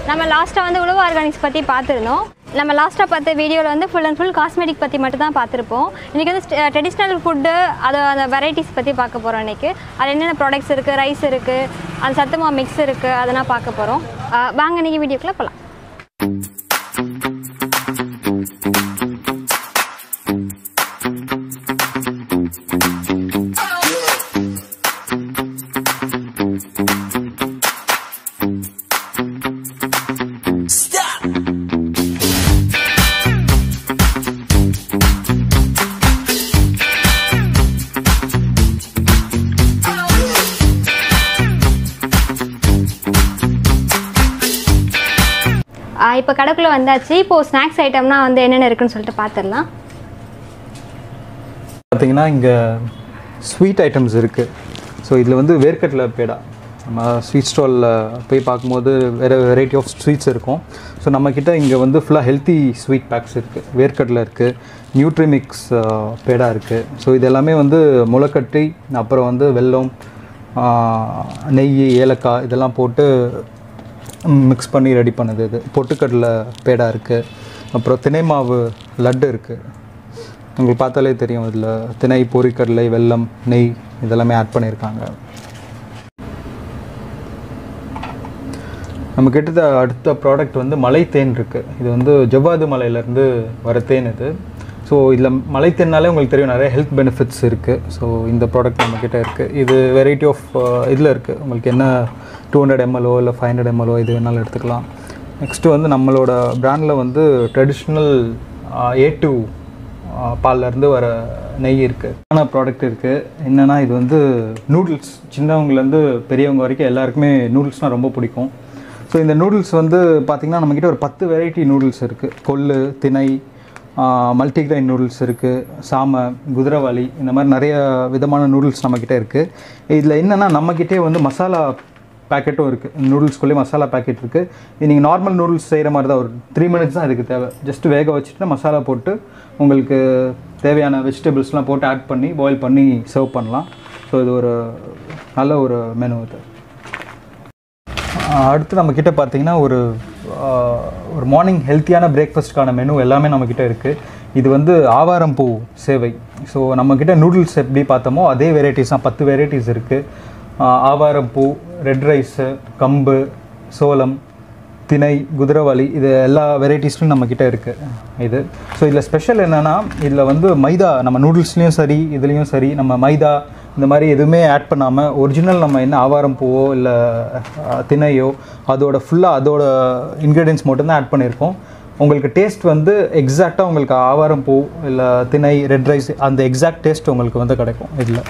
நம்ம லாஸ்ட்டாக வந்து உழவு ஆர்கானிக்ஸ் பற்றி பார்த்துருந்தோம் நம்ம லாஸ்ட்டாக பார்த்த வீடியோவில் வந்து ஃபுல் அண்ட் ஃபுல் காஸ்மெட்டிக் பற்றி மட்டும் தான் பார்த்துருப்போம் இன்றைக்கி வந்து ட்ரெடிஷ்னல் ஃபுட்டு அது அந்த வெரைட்டிஸ் பற்றி பார்க்க போகிறோம் இன்றைக்கி அது என்னென்ன ப்ராடக்ட்ஸ் இருக்குது ரைஸ் இருக்குது அந்த சத்துமா மிக்ஸ் இருக்குது அதெல்லாம் பார்க்க போகிறோம் வாங்க இன்றைக்கி வீடியோக்குள்ளே போகலாம் இப்போ கடைக்குள்ளே வந்தாச்சு இப்போது ஸ்நாக்ஸ் ஐட்டம்னா வந்து என்னென்ன இருக்குன்னு சொல்லிட்டு பார்த்துடலாம் பார்த்தீங்கன்னா இங்கே ஸ்வீட் ஐட்டம்ஸ் இருக்குது ஸோ இதில் வந்து வேர்க்கடலை பேடா நம்ம ஸ்வீட் ஸ்டாலில் போய் பார்க்கும்போது வேறு வெரைட்டி ஆஃப் ஸ்வீட்ஸ் இருக்கும் ஸோ நம்மக்கிட்ட இங்கே வந்து ஃபுல்லாக ஹெல்த்தி ஸ்வீட் பேக்ஸ் இருக்குது வேர்க்கடலை இருக்குது நியூட்ரிமிக்ஸ் பேடா இருக்குது ஸோ இது எல்லாமே வந்து முளைக்கட்டி அப்புறம் வந்து வெல்லம் ஆஹ், நெய் ஏலக்காய் இதெல்லாம் போட்டு மிக்ஸ் பண்ணி ரெடி பண்ணுது இது பொட்டுக்கடலை பேடா இருக்குது அப்புறம் தினை மாவு லட்டு இருக்குது உங்களுக்கு பார்த்தாலே தெரியும் இதில் திணை பொரிக்கடலை வெல்லம் நெய் இதெல்லாமே ஆட் பண்ணியிருக்காங்க நம்ம கிட்ட அடுத்த ப்ராடக்ட் வந்து மலை தேன் இருக்குது இது வந்து ஜவ்வாது மலையிலேருந்து வர தேன் இது ஸோ இதில் மலை தேன்னாலே உங்களுக்கு தெரியும் நிறைய ஹெல்த் பெனிஃபிட்ஸ் இருக்குது ஸோ இந்த ப்ராடக்ட் நம்மக்கிட்ட இருக்குது இது வெரைட்டி ஆஃப் இதில் இருக்குது உங்களுக்கு என்ன டூ ஹண்ட்ரட் எம்எல்ஓ இல்லை ஃபைவ் ஹண்ட்ரட் எம்எல்ஓ இது வேணாலும் எடுத்துக்கலாம் நெக்ஸ்ட்டு வந்து நம்மளோட ப்ராண்டில் வந்து ட்ரெடிஷ்னல் ஏ டூ பால்லேருந்து வர நெய் இருக்குது ஆன ப்ராடக்ட் இருக்குது என்னென்னா இது வந்து நூடுல்ஸ் சின்னவங்கலேருந்து பெரியவங்க வரைக்கும் எல்லாருக்குமே நூடுல்ஸ்னால் ரொம்ப பிடிக்கும் ஸோ இந்த நூடுல்ஸ் வந்து பார்த்திங்கன்னா நம்மக்கிட்ட ஒரு பத்து வெரைட்டி நூடுல்ஸ் இருக்குது கொள்ளு திணை மல்டிகிரைன் நூடுல்ஸ் இருக்குது சாமை குதிரைவாளி இந்த மாதிரி நிறைய விதமான நூடுல்ஸ் நம்மக்கிட்ட இருக்குது இதில் என்னென்னா நம்மக்கிட்டே வந்து மசாலா பேக்கெட்டும் இருக்குது நூடுல்ஸ்குள்ளே மசாலா பேக்கெட் இருக்குது இது நீங்கள் நார்மல் நூடுல்ஸ் செய்கிற மாதிரி தான் ஒரு த்ரீ மினிட்ஸ் தான் இதுக்கு தேவை ஜஸ்ட் வேக வச்சுட்டு மசாலா போட்டு உங்களுக்கு தேவையான வெஜிடபிள்ஸ்லாம் போட்டு ஆட் பண்ணி பாயில் பண்ணி சர்வ் பண்ணலாம் ஸோ இது ஒரு நல்ல ஒரு மெனு இது ஆஹ் அடுத்து நம்ம கிட்ட பார்த்தீங்கன்னா ஒரு ஆஹ் ஒரு மார்னிங் ஹெல்த்தியான பிரேக்ஃபாஸ்ட்டுக்கான மெனு எல்லாமே நம்மக்கிட்ட இருக்குது இது வந்து ஆவாரம் பூ சேவை ஸோ நம்மக்கிட்ட நூடுல்ஸ் எப்படி பார்த்தோமோ அதே வெரைட்டிஸ் தான் பத்து வெரைட்டிஸ் இருக்குது ஆவாரம் பூ ரெட் ரைஸு கம்பு சோளம் திணை குதிரைவாளி இது எல்லா வெரைட்டிஸ்லையும் நம்மக்கிட்ட இருக்குது இது ஸோ இதில் ஸ்பெஷல் என்னென்னா இதில் வந்து மைதா நம்ம நூடுல்ஸ்லேயும் சரி இதுலேயும் சரி நம்ம மைதா இந்த மாதிரி எதுவுமே ஆட் பண்ணாமல் ஒரிஜினல் நம்ம என்ன ஆவாரம் பூவோ இல்லை திணையோ அதோட ஃபுல்லாக அதோட இன்க்ரீடியன்ஸ் மட்டும்தான் ஆட் பண்ணியிருக்கோம் உங்களுக்கு டேஸ்ட் வந்து எக்ஸாக்டாக உங்களுக்கு ஆவாரம் பூ இல்லை திணை ரெட் ரைஸ் அந்த எக்ஸாக்ட் டேஸ்ட் உங்களுக்கு வந்து கிடைக்கும் இதில்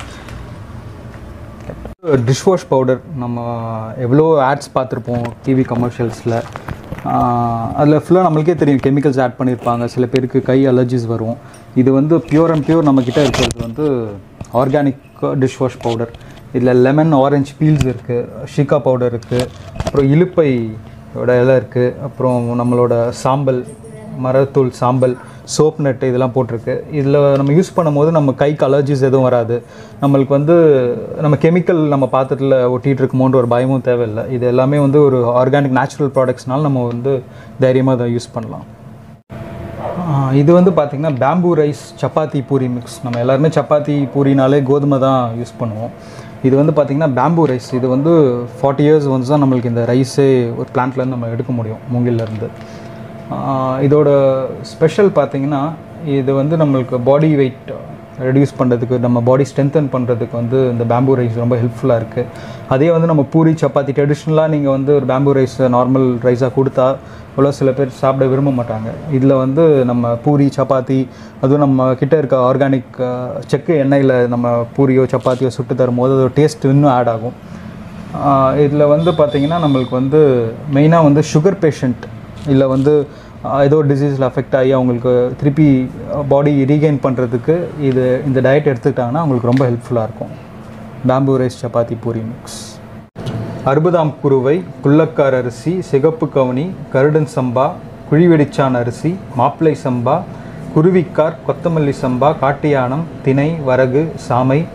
டிஷ் வாஷ் பவுடர் நம்ம எவ்வளோ ஆட்ஸ் பார்த்துருப்போம் டிவி கமர்ஷியல்ஸில் அதில் ஃபுல்லாக நம்மளுக்கே தெரியும் கெமிக்கல்ஸ் ஆட் பண்ணியிருப்பாங்க சில பேருக்கு கை அலர்ஜிஸ் வரும் இது வந்து பியூர் அண்ட் பியூர் நம்மக்கிட்ட இருக்கிறது வந்து ஆர்கானிக் டிஷ் வாஷ் பவுடர் இதில் லெமன் ஆரஞ்சு பீல்ஸ் இருக்குது ஷிகா பவுடர் இருக்குது அப்புறம் இலுப்பையோட இலை இருக்குது அப்புறம் நம்மளோட சாம்பல் மரத்தூள் சாம்பல் சோப் நட்டு இதெல்லாம் போட்டிருக்கு இதில் நம்ம யூஸ் பண்ணும்போது நம்ம கைக்கு அலர்ஜிஸ் எதுவும் வராது நம்மளுக்கு வந்து நம்ம கெமிக்கல் நம்ம பாத்திரத்தில் ஒட்டிகிட்டு இருக்குமோன்ற ஒரு பயமும் தேவையில்லை இது எல்லாமே வந்து ஒரு ஆர்கானிக் நேச்சுரல் ப்ராடக்ட்ஸ்னால நம்ம வந்து தைரியமாக அதை யூஸ் பண்ணலாம் ஆஹ் இது வந்து பார்த்திங்கன்னா bamboo rice chapati puri mix நம்ம எல்லாருமே சப்பாத்தி பூரினாலே கோதுமை தான் யூஸ் பண்ணுவோம் இது வந்து பார்த்திங்கன்னா பேம்பூ ரைஸ் இது வந்து ஃபார்ட்டி இயர்ஸ் வந்து தான் நம்மளுக்கு இந்த ரைஸே ஒரு பிளான்ட்லேருந்து நம்ம எடுக்க முடியும் மூங்கிலேருந்து இதோட ஸ்பெஷல் பார்த்திங்கன்னா இது வந்து நம்மளுக்கு பாடி வெயிட் ரெடியூஸ் பண்ணுறதுக்கு நம்ம பாடி ஸ்ட்ரென்தன் பண்ணுறதுக்கு வந்து இந்த பேம்பூ ரைஸ் ரொம்ப ஹெல்ப்ஃபுல்லாக இருக்குது அதே வந்து நம்ம பூரி சப்பாத்தி ட்ரெடிஷ்னலாக நீங்கள் வந்து ஒரு பேம்பூ ரைஸ் நார்மல் ரைஸாக கொடுத்தா அவ்வளோ சில பேர் சாப்பிட விரும்ப மாட்டாங்க இதில் வந்து நம்ம பூரி சப்பாத்தி அதுவும் நம்ம கிட்ட இருக்க ஆர்கானிக் செக்கு எண்ணெயில் நம்ம பூரியோ சப்பாத்தியோ சுட்டு தரும்போது அதோட டேஸ்ட் இன்னும் ஆட் ஆகும் இதில் வந்து பார்த்திங்கன்னா நம்மளுக்கு வந்து மெயினாக வந்து சுகர் பேஷண்ட் இல்லை வந்து ஆஹ் ஏதோ டிசீஸில் அஃபெக்ட் ஆகி அவங்களுக்கு திருப்பி பாடி ரீகெயின் பண்ணுறதுக்கு இது இந்த டயட் எடுத்துக்கிட்டாங்கன்னா அவங்களுக்கு ரொம்ப ஹெல்ப்ஃபுல்லாக இருக்கும் bamboo rice chapati puri mix அறுபதாம் குருவை குள்ளக்கார் அரிசி சிகப்பு கவுனி கருடன் சம்பா குழிவெடிச்சான் அரிசி மாப்பிளை சம்பா குருவிக்கார் கொத்தமல்லி சம்பா காட்டியானம் திணை வரகு சாமை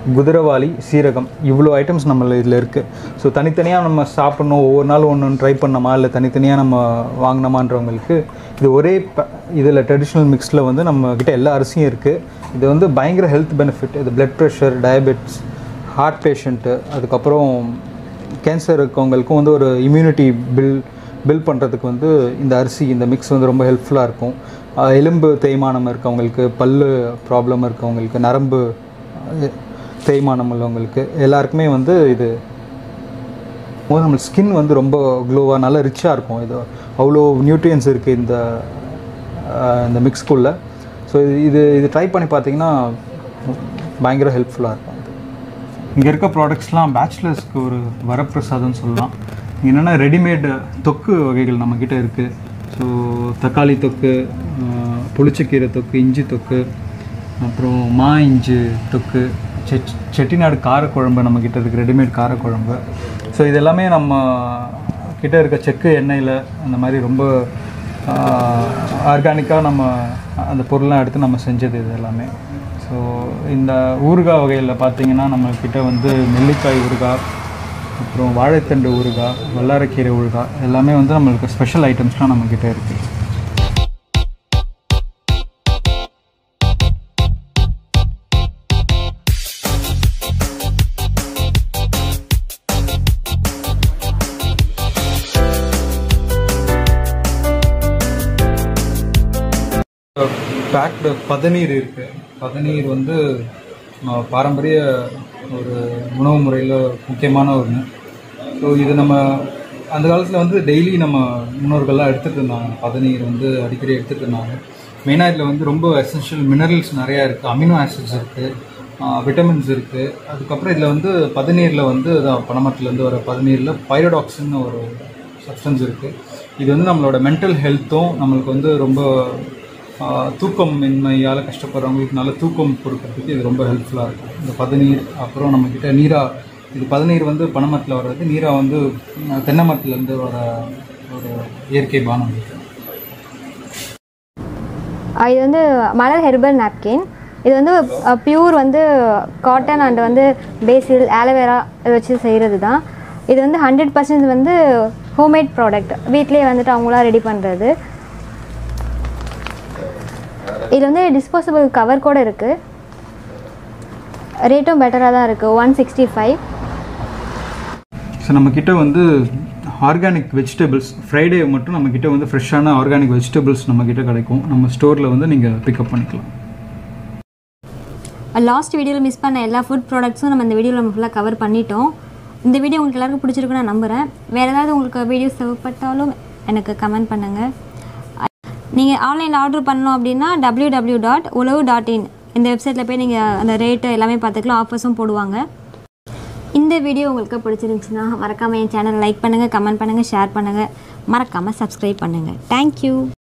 குதிரவாளி சீரகம் இவ்வளோ ஐட்டம்ஸ் நம்ம இதில் இருக்குது ஸோ தனித்தனியாக நம்ம சாப்பிட்ணும் ஒவ்வொரு நாள் ஒன்று ட்ரை பண்ணோமா இல்லை தனித்தனியாக நம்ம வாங்கினோமான்றவங்களுக்கு இது ஒரே இதில் ட்ரெடிஷ்னல் மிக்ஸில் வந்து நம்ம கிட்ட எல்லா அரிசியும் இருக்குது இது வந்து பயங்கர ஹெல்த் பெனிஃபிட் இது blood pressure diabetes heart patient அதுக்கப்புறம் கேன்சர் இருக்கவங்களுக்கும் வந்து ஒரு இம்யூனிட்டி பில் பில் பண்ணுறதுக்கு வந்து இந்த அரிசி இந்த மிக்ஸ் வந்து ரொம்ப ஹெல்ப்ஃபுல்லாக இருக்கும் அஹ் எலும்பு தேய்மானம் இருக்கவங்களுக்கு பல்லு ப்ராப்ளம் இருக்கவங்களுக்கு நரம்பு அஹ், தேய்மானம் உள்ளவங்களுக்கு எல்லாருக்குமே வந்து இது போது நம்ம ஸ்கின் வந்து ரொம்ப க்ளோவாக நல்லா ரிச்சாக இருக்கும் இது அவ்வளோ நியூட்ரியன்ஸ் இருக்குது இந்த அஹ், இந்த மிக்ஸ்குள்ளே ஸோ இது இது ட்ரை பண்ணி பார்த்தீங்கன்னா பயங்கர ஹெல்ப்ஃபுல்லாக இருக்கும் இது இங்கே இருக்க ப்ராடக்ட்ஸ்லாம் பேச்சுலர்ஸ்க்கு ஒரு வரப்பிரசாதம்னு சொல்லலாம் என்னென்னா ரெடிமேடு தொக்கு வகைகள் நம்மக்கிட்ட இருக்குது ஸோ தக்காளி தொக்கு அஹ், புளிச்சக்கீரை தொக்கு இஞ்சி தொக்கு அப்புறம் மா இஞ்சி தொக்கு செட் செட்டிநாடு காரக்குழம்பு நம்மக்கிட்ட இருக்குது ரெடிமேட் காரக்குழம்பு ஸோ இது எல்லாமே நம்ம கிட்ட இருக்க செக்கு எண்ணெயில் அந்த மாதிரி ரொம்ப ஆர்கானிக்காக நம்ம அந்த பொருள்லாம் எடுத்து நம்ம செஞ்சது இது எல்லாமே ஸோ இந்த ஊறுகாய் வகையில் பார்த்தீங்கன்னா நம்ம கிட்ட வந்து நெல்லிக்காய் ஊறுகாய் அப்புறம் வாழைத்தண்டு ஊறுகாய் வல்லாரக்கீரை ஊறுகாய் எல்லாமே வந்து நம்மளுக்கு ஸ்பெஷல் ஐட்டம்ஸ்லாம் நம்மக்கிட்ட இருக்குது பேக்டு பதநீர் இருக்குது பதநீர் வந்து நம்ம பாரம்பரிய ஒரு உணவு முறையில் முக்கியமான ஒன்று ஸோ இது நம்ம அந்த காலத்தில் வந்து டெய்லி நம்ம முன்னோர்கள்லாம் எடுத்துகிட்டு இருந்தாங்க பதநீர் வந்து அடிக்கடி எடுத்துகிட்டு இருந்தாங்க மெயினாக இதில் வந்து ரொம்ப எசென்ஷியல் மினரல்ஸ் நிறையா இருக்குது அமினோ ஆசிட்ஸ் இருக்குது விட்டமின்ஸ் இருக்குது அதுக்கப்புறம் இதில் வந்து பதநீரில் வந்து அதான் பனமரத்துலேருந்து வர பதநீரில் பைரடாக்சின்னு ஒரு சப்ஸ்டன்ஸ் இருக்குது இது வந்து நம்மளோட மென்டல் ஹெல்த்தும் நம்மளுக்கு வந்து ரொம்ப ஆஹ், தூக்கமின்மையால் கஷ்டப்படுறவங்களுக்கு நல்ல தூக்கம் கொடுக்கறதுக்கு இது ரொம்ப ஹெல்ப்ஃபுல்லாக இருக்கும் இந்த பதநீர் அப்புறம் நம்மக்கிட்ட நீரா இது பதநீர் வந்து பனைமரத்தில் வர்றது நீரா வந்து ஆஹ், தென்னை மரத்துலேருந்து வர ஒரு இயற்கை பானம் இது ஆஹ் இது வந்து மலர் ஹெர்பல் நாப்கின் இது வந்து பியூர் வந்து காட்டன் அண்ட் வந்து பேசில் ஆலோவேரா இதை வச்சு செய்கிறது தான் இது வந்து ஹண்ட்ரட் பர்சன்ட் வந்து ஹோம்மேட் ப்ராடக்ட் வீட்லேயே வந்துட்டு அவங்களா ரெடி பண்ணுறது இது வந்து டிஸ்போசபிள் கவர் கூட இருக்குது ரேட்டும் பெட்டராக தான் இருக்குது ஒன் சிக்ஸ்டி ஃபைவ் ஸோ நம்மக்கிட்ட வந்து ஆர்கானிக் வெஜிடபிள்ஸ் ஃப்ரைடே மட்டும் நம்மக்கிட்ட வந்து ஃப்ரெஷ்ஷான ஆர்கானிக் வெஜிடபிள்ஸ் நம்மக்கிட்ட கிடைக்கும் நம்ம ஸ்டோரில் வந்து நீங்கள் பிக்கப் பண்ணிக்கலாம் லாஸ்ட் வீடியோவில் மிஸ் பண்ண எல்லா ஃபுட் ப்ராடக்ட்ஸும் நம்ம இந்த வீடியோவில் நம்ம ஃபுல்லாக கவர் பண்ணிட்டோம் இந்த வீடியோ உங்களுக்கு எல்லாருக்கும் பிடிச்சிருக்குன்னு நான் நம்புகிறேன் வேறு ஏதாவது உங்களுக்கு வீடியோஸ் தேவைப்பட்டாலும் எனக்கு கமெண்ட் பண்ணுங்கள் நீங்கள் ஆன்லைனில் ஆர்டர் பண்ணோம் அப்படின்னா W W dot Uzhavu dot in இந்த வெப்சைட்டில் போய் நீங்கள் அந்த ரேட்டு எல்லாமே பார்த்துக்கலாம் ஆஃபர்ஸும் போடுவாங்க இந்த வீடியோ உங்களுக்கு பிடிச்சிருந்துச்சுன்னா மறக்காமல் என் சேனலை லைக் பண்ணுங்கள் கமெண்ட் பண்ணுங்கள் ஷேர் பண்ணுங்கள் மறக்காமல் சப்ஸ்கிரைப் பண்ணுங்கள் தேங்க்யூ